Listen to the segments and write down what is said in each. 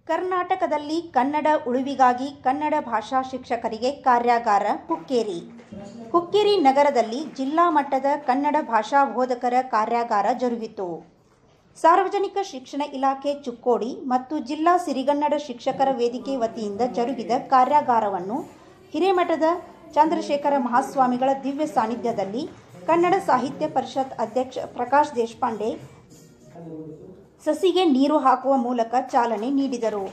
ಕರ್ನಾಟಕದಲ್ಲಿ ಕನ್ನಡ ಉಳಿವಿಗಾಗಿ ಕನ್ನಡ ಭಾಷಾ ಶಿಕ್ಷಕರಿಗೆ ಕಾರ್ಯಾಗಾರ ಹುಕ್ಕೇರಿ ಹುಕ್ಕೇರಿ ನಗರದಲ್ಲಿ ಜಿಲ್ಲಾ ಮಟ್ಟದ ಕನ್ನಡ ಭಾಷಾ ಬೋಧಕರ ಕಾರ್ಯಾಗಾರ ಜರುಗಿತು ಸಾರ್ವಜನಿಕ ಶಿಕ್ಷಣ ಇಲಾಖೆ ಚುಕ್ಕೋಡಿ ಮತ್ತು ಜಿಲ್ಲಾ ಸಿರಿಗನ್ನಡ ಶಿಕ್ಷಕರ ವೇದಿಕೆ ವತಿಯಿಂದ ಜರುಗಿದ ಕಾರ್ಯಾಗಾರವನ್ನು ಹಿರೇಮಠದ ಚಂದ್ರಶೇಖರ ಮಹಾಸ್ವಾಮಿಗಳ ದಿವ್ಯ ಸಾನ್ನಿಧ್ಯದಲ್ಲಿ ಕನ್ನಡ ಸಾಹಿತ್ಯ ಪರಿಷತ್ ಅಧ್ಯಕ್ಷ ಪ್ರಕಾಶ್ ದೇಶಪಾಂಡೆ ಸಸಿಗೆ ನೀರು ಹಾಕುವ ಮೂಲಕ ಚಾಲನೆ ನೀಡಿದರು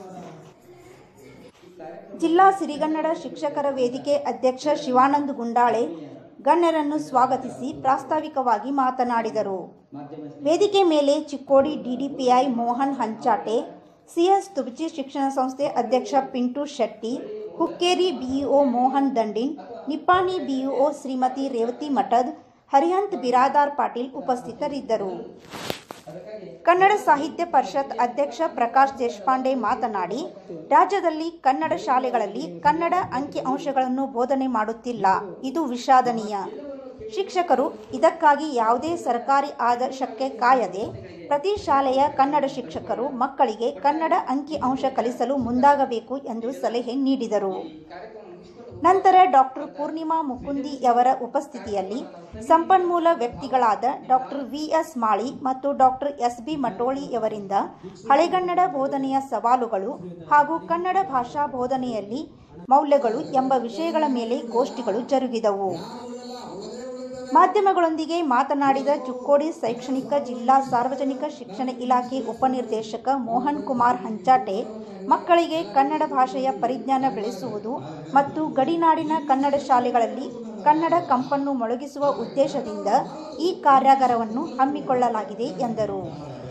ಜಿಲ್ಲಾ ಸಿರಿಗನ್ನಡ ಶಿಕ್ಷಕರ ವೇದಿಕೆ ಅಧ್ಯಕ್ಷ ಶಿವಾನಂದ್ ಗುಂಡಾಳೆ ಗಣ್ಯರನ್ನು ಸ್ವಾಗತಿಸಿ ಪ್ರಾಸ್ತಾವಿಕವಾಗಿ ಮಾತನಾಡಿದರು ವೇದಿಕೆ ಮೇಲೆ ಚಿಕ್ಕೋಡಿ ಡಿಡಿಪಿಐ ಮೋಹನ್ ಹಂಚಾಟೆ ಸಿಎಸ್ ತುಬಚಿ ಶಿಕ್ಷಣ ಸಂಸ್ಥೆ ಅಧ್ಯಕ್ಷ ಪಿಂಟು ಶೆಟ್ಟಿ ಹುಕ್ಕೇರಿ ಬಿಇಒ ಮೋಹನ್ ದಂಡಿನ್ ನಿಪ್ಪಾಣಿ ಬಿಇಒ ಶ್ರೀಮತಿ ರೇವತಿ ಮಠದ್ ಹರಿಹಂತ್ ಬಿರಾದಾರ್ ಪಾಟೀಲ್ ಉಪಸ್ಥಿತರಿದ್ದರು ಕನ್ನಡ ಸಾಹಿತ್ಯ ಪರಿಷತ್ ಅಧ್ಯಕ್ಷ ಪ್ರಕಾಶ್ ದೇಶಪಾಂಡೆ ಮಾತನಾಡಿ ರಾಜ್ಯದಲ್ಲಿ ಕನ್ನಡ ಶಾಲೆಗಳಲ್ಲಿ ಕನ್ನಡ ಅಂಕಿ ಅಂಶಗಳನ್ನು ಬೋಧನೆ ಮಾಡುತ್ತಿಲ್ಲ ಇದು ವಿಷಾದನೀಯ ಶಿಕ್ಷಕರು ಇದಕ್ಕಾಗಿ ಯಾವುದೇ ಸರ್ಕಾರಿ ಆದರ್ಶಕ್ಕೆ ಕಾಯದೆ ಪ್ರತಿ ಶಾಲೆಯ ಕನ್ನಡ ಶಿಕ್ಷಕರು ಮಕ್ಕಳಿಗೆ ಕನ್ನಡ ಅಂಕಿ ಅಂಶ ಕಲಿಸಲು ಮುಂದಾಗಬೇಕು ಎಂದು ಸಲಹೆ ನೀಡಿದರು ನಂತರ ಡಾಕ್ಟರ್ ಪೂರ್ಣಿಮಾ ಮುಕುಂದಿಯವರ ಉಪಸ್ಥಿತಿಯಲ್ಲಿ ಸಂಪನ್ಮೂಲ ವ್ಯಕ್ತಿಗಳಾದ ಡಾಕ್ಟರ್ ವಿಎಸ್ ಮಾಳಿ ಮತ್ತು ಡಾಕ್ಟರ್ ಎಸ್ ಬಿ ಮಟೋಳಿಯವರಿಂದ ಹಳೆಗನ್ನಡ ಬೋಧನೆಯ ಸವಾಲುಗಳು ಹಾಗೂ ಕನ್ನಡ ಭಾಷಾ ಬೋಧನೆಯಲ್ಲಿ ಮೌಲ್ಯಗಳು ಎಂಬ ವಿಷಯಗಳ ಮೇಲೆ ಗೋಷ್ಠಿಗಳು ಜರುಗಿದವು ಮಾಧ್ಯಮಗಳೊಂದಿಗೆ ಮಾತನಾಡಿದ ಚುಕ್ಕೋಡಿ ಶೈಕ್ಷಣಿಕ ಜಿಲ್ಲಾ ಸಾರ್ವಜನಿಕ ಶಿಕ್ಷಣ ಇಲಾಖೆ ಉಪನಿರ್ದೇಶಕ ಮೋಹನ್ ಕುಮಾರ್ ಹಂಚಾಟೆ ಮಕ್ಕಳಿಗೆ ಕನ್ನಡ ಭಾಷೆಯ ಪರಿಜ್ಞಾನ ಬೆಳೆಸುವುದು ಮತ್ತು ಗಡಿನಾಡಿನ ಕನ್ನಡ ಶಾಲೆಗಳಲ್ಲಿ ಕನ್ನಡ ಕಂಪನ್ನು ಮೊಳಗಿಸುವ ಉದ್ದೇಶದಿಂದ ಈ ಕಾರ್ಯಾಗಾರವನ್ನು ಹಮ್ಮಿಕೊಳ್ಳಲಾಗಿದೆ ಎಂದರು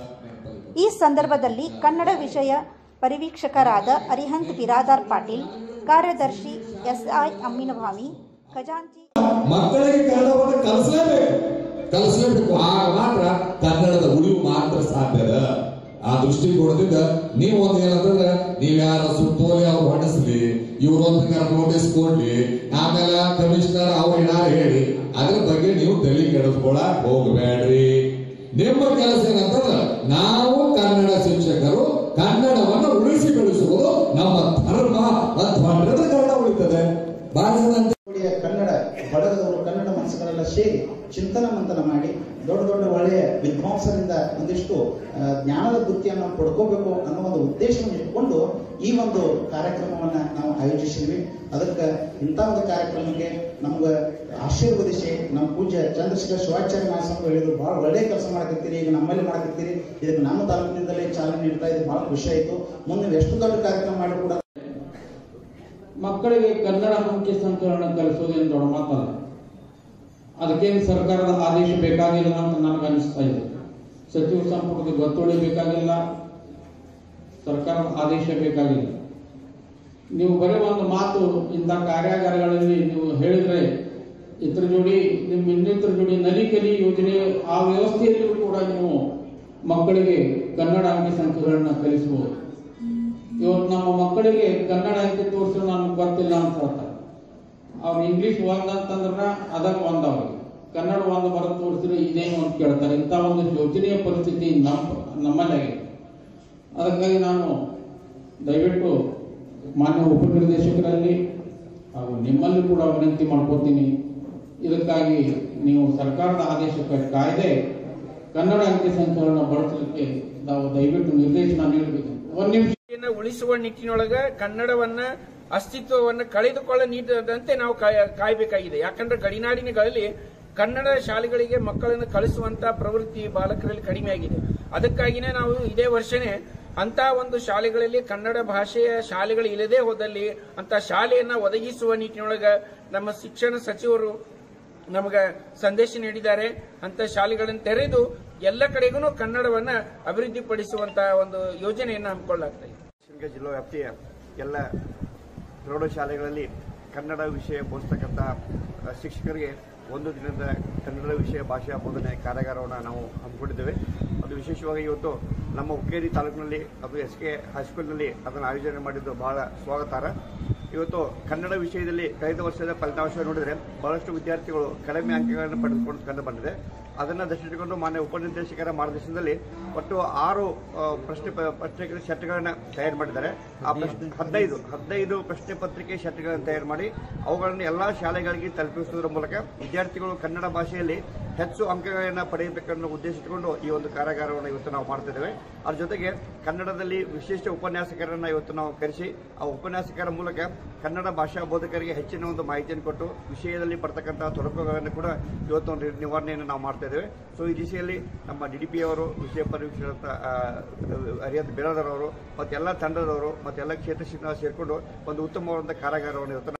ಈ ಸಂದರ್ಭದಲ್ಲಿ ಕನ್ನಡ ವಿಷಯ ಪರಿವೀಕ್ಷಕರಾದ ಅರಿಹಂತ್ ಬಿರಾದಾರ್ ಪಾಟೀಲ್ ಕಾರ್ಯದರ್ಶಿ ಎಸ್ಐ ಅಮ್ಮಿನಭಾವಿ ಖಜಾಂಚಿ ಮಕ್ಕಳಿಗೆ ಕನ್ನಡವನ್ನು ಕಲಿಸಲೇಬೇಕು ಕಲಿಸಲೇಬೇಕು ಆಗ ಮಾತ್ರ ಕನ್ನಡದ ಉಳಿವು ಮಾತ್ರ ಸಾಧ್ಯದ ಆ ದೃಷ್ಟಿಕೋನದಿಂದ ನೀವು ಒಂದ್ ಏನಂತಂದ್ರೆ ನೀವ್ ಯಾರ ಸುತ್ತೋಲೆ ಅವ್ರು ಹೊಡೆಸ್ಲಿ ಇವ್ರೊಂದು ನೋಟಿಸ್ ಕೊಡ್ಲಿ ಆಮೇಲೆ ಕಮಿಷನರ್ ಅವ್ರು ಏನಾರು ಹೇಳಿ ಅದ್ರ ಬಗ್ಗೆ ನೀವು ತಲೆ ಕೆಡಿಸ್ಕೊಳಕ್ ಹೋಗ್ಬೇಡ್ರಿ ನಿಮ್ಮ ಕೆಲಸ ಏನಂತಂದ್ರೆ ನಾವು ಕನ್ನಡ ಶಿಕ್ಷಕರು ಕನ್ನಡವನ್ನು ಉಳಿಸಿ ಬೆಳೆಸುವುದು ನಮ್ಮ ಧರ್ಮ ಅಥವಾ ಕನ್ನಡ ಉಳಿತದೆ ಬಹಳ ಜನ ಅಂತ ಒಳ್ಳೆಯ ಕನ್ನಡ ಬಳಗದವರು ಕನ್ನಡ ಮನಸ್ಸುಗಳೆಲ್ಲ ಸೇರಿ ಚಿಂತನ ಮಂಥನ ಮಾಡಿ ದೊಡ್ಡ ದೊಡ್ಡ ಒಳ್ಳೆಯ ವಿದ್ವಾಂಸರಿಂದ ಒಂದಿಷ್ಟು ಆ, ಜ್ಞಾನದ ವೃತ್ತಿಯನ್ನು ಪಡ್ಕೋಬೇಕು ಅನ್ನೋ ಒಂದು ಉದ್ದೇಶವನ್ನು ಇಟ್ಕೊಂಡು ಈ ಒಂದು ಕಾರ್ಯಕ್ರಮವನ್ನ ನಾವು ಆಯೋಜಿಸಿದ್ವಿ ಅದಕ್ಕೆ ಇಂಥ ಒಂದು ಕಾರ್ಯಕ್ರಮಕ್ಕೆ ನಮ್ಗೆ ಆಶೀರ್ವದಿಸಿ ನಮ್ಮ ಪೂಜ್ಯ ಚಂದ್ರಶೇಖರ ಶಿವಾಚಾರ್ಯ ಮಹಾಸ್ವಾಮಿ ಹೇಳಿದ್ರು ಬಹಳ ಒಳ್ಳೆಯ ಕೆಲಸ ಮಾಡಕತ್ತೀರಿ ಈಗ ನಮ್ಮಲ್ಲಿ ಮಾಡಕತ್ತೀರಿ ಇದಕ್ಕೆ ನಮ್ಮ ತಾಲೂಕಿನಿಂದಲೇ ಚಾಲನೆ ನೀಡ್ತಾ ಇದು ಬಹಳ ಖುಷಿ ಆಯಿತು ಮುಂದೆ ನೀವು ಎಷ್ಟು ದೊಡ್ಡ ಕಾರ್ಯಕ್ರಮ ಮಾಡಿ ಕೂಡ ಮಕ್ಕಳಿಗೆ ಕನ್ನಡ ಅಂಕಿ ಸಂಕಲನ ಕಲಿಸೋದೇನು ದೊಡ್ಡ ಮಾತಲ್ಲ ಅದಕ್ಕೇನು ಸರ್ಕಾರದ ಆದೇಶ ಬೇಕಾಗಿಲ್ಲ ಅಂತ ನನಗೆ ಅನಿಸ್ತಾ ಇದೆ ಸಚಿವ ಸಂಪುಟದ ಗೊತ್ತುವಳಿ ಬೇಕಾಗಿಲ್ಲ ಸರ್ಕಾರದ ಆದೇಶ ಬೇಕಾಗಿಲ್ಲ ನೀವು ಬರೀ ಒಂದು ಮಾತು ಇಂಥ ಕಾರ್ಯಾಗಾರಗಳಲ್ಲಿ ನೀವು ಹೇಳಿದ್ರೆ ಇತರ ಜೋಡಿ ನಿಮ್ಮ ಇನ್ನಿತರ ಜೋಡಿ ನಲಿ ಕಲಿ ಯೋಜನೆ ಆ ವ್ಯವಸ್ಥೆಯಲ್ಲಿಯೂ ಕೂಡ ನೀವು ಮಕ್ಕಳಿಗೆ ಕನ್ನಡ ಅಂಕಿ ಸಂಖ್ಯೆಗಳನ್ನ ಕಲಿಸಬಹುದು ಇವತ್ತು ನಮ್ಮ ಮಕ್ಕಳಿಗೆ ಕನ್ನಡ ಅಂಕಿ ತೋರಿಸೋ ನನಗೆ ಗೊತ್ತಿಲ್ಲ ಅಂತ ಹೇಳ್ತಾರೆ ಅವ್ರು ಇಂಗ್ಲಿಷ್ ಒಂದ್ ಅಂತಂದ್ರ ಅದಕ್ಕೆ ಒಂದ್ ಅವ್ರಿಗೆ ಕನ್ನಡ ಒಂದು ಬರೋದು ತೋರಿಸಿದ್ರೆ ಇದೇನು ಅಂತ ಕೇಳ್ತಾರೆ ಇಂಥ ಒಂದು ಶೋಚನೀಯ ಪರಿಸ್ಥಿತಿ ನಮ್ಮ ನಮ್ಮಲ್ಲಿ ಆಗಿದೆ ಅದಕ್ಕಾಗಿ ನಾನು ದಯವಿಟ್ಟು ಮಾನ್ಯ ಉಪನಿರ್ದೇಶಕರಲ್ಲಿ ಹಾಗೂ ನಿಮ್ಮಲ್ಲಿ ಕೂಡ ವಿನಂತಿ ಮಾಡ್ಕೋತೀನಿ ಇದಕ್ಕಾಗಿ ನೀವು ಸರ್ಕಾರದ ಆದೇಶಕ್ಕೆ ಕಾಯ್ದೆ ಕನ್ನಡ ಅಂಕಿ ಸಂಖ್ಯೆಗಳನ್ನ ಬಳಸಲಿಕ್ಕೆ ನಾವು ದಯವಿಟ್ಟು ನಿರ್ದೇಶನ ನೀಡಬೇಕು ಒಂದ್ ನಿಮಿಷ ಭಾಷೆಯನ್ನ ಉಳಿಸುವ ನಿಟ್ಟಿನೊಳಗ ಕನ್ನಡವನ್ನ ಅಸ್ತಿತ್ವವನ್ನ ಕಳೆದುಕೊಳ್ಳ ನೀಡದಂತೆ ನಾವು ಕಾಯ- ಕಾಯ್ಬೇಕಾಗಿದೆ ಯಾಕಂದ್ರೆ ಗಡಿನಾಡಿನಗಳಲ್ಲಿ ಕನ್ನಡ ಶಾಲೆಗಳಿಗೆ ಮಕ್ಕಳನ್ನು ಕಳಿಸುವಂತ ಪ್ರವೃತ್ತಿ ಬಾಲಕರಲ್ಲಿ ಕಡಿಮೆ ಆಗಿದೆ ಅದಕ್ಕಾಗಿನೇ ನಾವು ಇದೇ ವರ್ಷನೇ ಅಂತ ಒಂದು ಶಾಲೆಗಳಲ್ಲಿ ಕನ್ನಡ ಭಾಷೆಯ ಶಾಲೆಗಳು ಇಲ್ಲದೆ ಹೋದಲ್ಲಿ ಅಂತ ಶಾಲೆಯನ್ನ ಒದಗಿಸುವ ನಿಟ್ಟಿನೊಳಗ ನಮ್ಮ ಶಿಕ್ಷಣ ಸಚಿವರು ನಮಗ ಸಂದೇಶ ನೀಡಿದ್ದಾರೆ ಅಂತ ಶಾಲೆಗಳನ್ನು ತೆರೆದು ಎಲ್ಲ ಕಡೆಗೂ ಕನ್ನಡವನ್ನ ಅಭಿವೃದ್ಧಿಪಡಿಸುವಂತ ಒಂದು ಯೋಜನೆಯನ್ನು ಹಮ್ಮಿಕೊಳ್ಳಲಾಗ್ತಾ ಇದೆ ಶಿವಮೊಗ್ಗ ಜಿಲ್ಲಾ ವ್ಯಾಪ್ತಿಯ ಎಲ್ಲ ಪ್ರೌಢಶಾಲೆಗಳಲ್ಲಿ ಕನ್ನಡ ವಿಷಯ ಬೋಧಿಸ್ತಕ್ಕಂಥ ಅ, ಶಿಕ್ಷಕರಿಗೆ ಒಂದು ದಿನದ ಕನ್ನಡ ವಿಷಯ ಭಾಷಾ ಬೋಧನೆ ಕಾರ್ಯಾಗಾರವನ್ನು ನಾವು ಹಮ್ಮಿಕೊಂಡಿದ್ದೇವೆ ಅದು ವಿಶೇಷವಾಗಿ ಇವತ್ತು ನಮ್ಮ ಹುಕ್ಕೇರಿ ತಾಲೂಕಿನಲ್ಲಿ ಅದು ಎಸ್ ಕೆ ಹೈಸ್ಕೂಲ್ನಲ್ಲಿ ಅದನ್ನು ಆಯೋಜನೆ ಮಾಡಿದ್ದು ಬಹಳ ಸ್ವಾಗತಾರ್ಹ ಇವತ್ತು ಕನ್ನಡ ವಿಷಯದಲ್ಲಿ ಕಳೆದ ವರ್ಷದ ಫಲಿತಾಂಶ ನೋಡಿದರೆ ಬಹಳಷ್ಟು ವಿದ್ಯಾರ್ಥಿಗಳು ಕಡಿಮೆ ಅಂಕಗಳನ್ನು ಪಡೆದುಕೊಂಡು ಕಂಡು ಬಂದಿದೆ ಅದನ್ನು ದೃಷ್ಟಿಟ್ಕೊಂಡು ಮಾನ್ಯ ಉಪನಿರ್ದೇಶಕರ ಮಾರ್ಗದರ್ಶನದಲ್ಲಿ ಒಟ್ಟು ಆರು ಆ, ಪ್ರಶ್ನೆ ಪ- ಪತ್ರಿಕೆ ಸೆಟ್ಗಳನ್ನ ತಯಾರು ಮಾಡಿದ್ದಾರೆ ಆ ಪ್ರಶ್ನೆ ಹದಿನೈದು ಹದಿನೈದು ಪ್ರಶ್ನೆ ಪತ್ರಿಕೆ ಸೆಟ್ಗಳನ್ನು ತಯಾರು ಮಾಡಿ ಅವುಗಳನ್ನು ಎಲ್ಲಾ ಶಾಲೆಗಳಿಗೆ ತಲುಪಿಸುವುದರ ಮೂಲಕ ವಿದ್ಯಾರ್ಥಿಗಳು ಕನ್ನಡ ಭಾಷೆಯಲ್ಲಿ ಹೆಚ್ಚು ಅಂಕಗಳನ್ನು ಪಡೆಯಬೇಕನ್ನೋ ಉದ್ದೇಶ ಇಟ್ಟುಕೊಂಡು ಈ ಒಂದು ಕಾರ್ಯಾಗಾರವನ್ನು ಇವತ್ತು ನಾವು ಮಾಡ್ತಾ ಇದ್ದೇವೆ ಅದ್ರ ಜೊತೆಗೆ ಕನ್ನಡದಲ್ಲಿ ವಿಶೇಷ ಉಪನ್ಯಾಸಕರನ್ನ ಇವತ್ತು ನಾವು ಕರೆಸಿ ಆ ಉಪನ್ಯಾಸಕರ ಮೂಲಕ ಕನ್ನಡ ಭಾಷಾ ಬೋಧಕರಿಗೆ ಹೆಚ್ಚಿನ ಒಂದು ಮಾಹಿತಿಯನ್ನು ಕೊಟ್ಟು ವಿಷಯದಲ್ಲಿ ಬರ್ತಕ್ಕಂತಹ ತೊಡಕುಗಳನ್ನು ಕೂಡ ಇವತ್ತು ಒಂದು ನಿವಾರಣೆಯನ್ನು ನಾವು ಮಾಡ್ತಾ ಇದ್ದೇವೆ ಸೊ ಈ ದಿಶೆಯಲ್ಲಿ ನಮ್ಮ ಡಿ ಡಿ ಪಿ ಅವರು ವಿಷಯ ಪರಿವೀಕ್ಷಕ ಅರಿಯತ್ ಬೇಡದರವರು ಮತ್ತೆಲ್ಲ ತಂಡದವರು ಮತ್ತೆಲ್ಲ ಕ್ಷೇತ್ರ ಶಿಕ್ಷಣ ಸೇರಿಕೊಂಡು ಒಂದು ಉತ್ತಮವಾದಂತಹ ಕಾರ್ಯಾಗಾರವನ್ನು ಇವತ್ತು